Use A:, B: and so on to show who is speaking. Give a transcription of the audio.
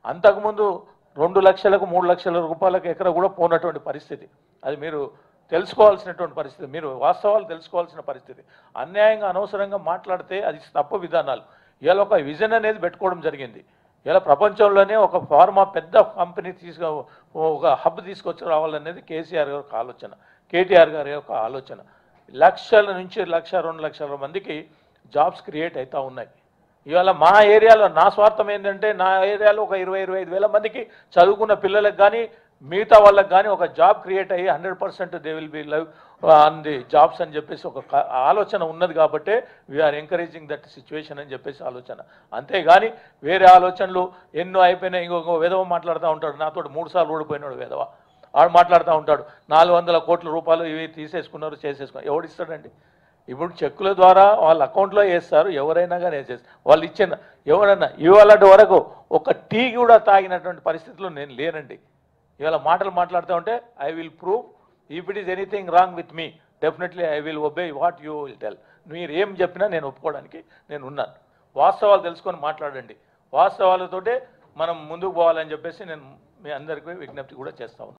A: అంతకుముందు రెండు లక్షలకు మూడు లక్షల రూపాయలకు ఎకర కూడా పోనటువంటి పరిస్థితి అది మీరు తెలుసుకోవాల్సినటువంటి పరిస్థితి మీరు వాస్తవాలు తెలుసుకోవాల్సిన పరిస్థితి అన్యాయంగా అనవసరంగా మాట్లాడితే అది తప్పు విధానాలు ఇలా ఒక విజన్ అనేది పెట్టుకోవడం జరిగింది ఇలా ప్రపంచంలోనే ఒక ఫార్మా పెద్ద కంపెనీ తీసుకు ఒక హబ్ తీసుకొచ్చి రావాలనేది కేసీఆర్ గారి యొక్క ఆలోచన కేటీఆర్ గారి యొక్క ఆలోచన లక్షల నుంచి లక్ష రెండు లక్షల మందికి జాబ్స్ క్రియేట్ అవుతూ ఉన్నాయి ఇవాళ మా ఏరియాలో నా స్వార్థం ఏంటంటే నా ఏరియాలో ఒక ఇరవై ఇరవై ఐదు వేల మందికి చదువుకున్న పిల్లలకు కానీ మిగతా వాళ్ళకి కానీ ఒక జాబ్ క్రియేట్ అయ్యి hundred percent they will be live on the jobs అని చెప్పేసి ఒక క- ఆలోచన ఉన్నది కాబట్టే వీఆర్ ఎంకరేజింగ్ దట్ సిచ్యువేషన్ అని చెప్పేసి ఆలోచన అంతేగాని వేరే ఆలోచనలు ఎన్నో అయిపోయినాయి ఇంకొక విధవ మాట్లాడుతూ ఉంటాడు నాతో మూడు సార్లు ఓడిపోయినాడు విధవ ఆడు మాట్లాడుతూ ఉంటాడు నాలుగు వందల కోట్ల రూపాయలు ఇవి తీసేసుకున్నారు చేసేసుకున్నారు ఎవడిస్తాడండి ఇప్పుడు చెక్కుల ద్వారా వాళ్ళ అకౌంట్లో వేస్తారు ఎవరైనా కానీ వేసేస్తారు వాళ్ళు ఇచ్చిన ఎవరైనా ఇవాళ వరకు ఒక టీ కూడా తాగినటువంటి పరిస్థితిలో నేను లేనండి ఇవాళ మాటలు మాట్లాడుతూ ఉంటే I will prove if it is anything wrong with me definitely I will obey what you will tell మీరు ఏం చెప్పినా నేను ఒప్పుకోవడానికి నేను ఉన్నాను వాస్తవాలు తెలుసుకొని మాట్లాడండి వాస్తవాలతోటే మనం ముందుకు పోవాలని చెప్పేసి నేను మీ అందరికీ విజ్ఞప్తి కూడా చేస్తా ఉన్నాను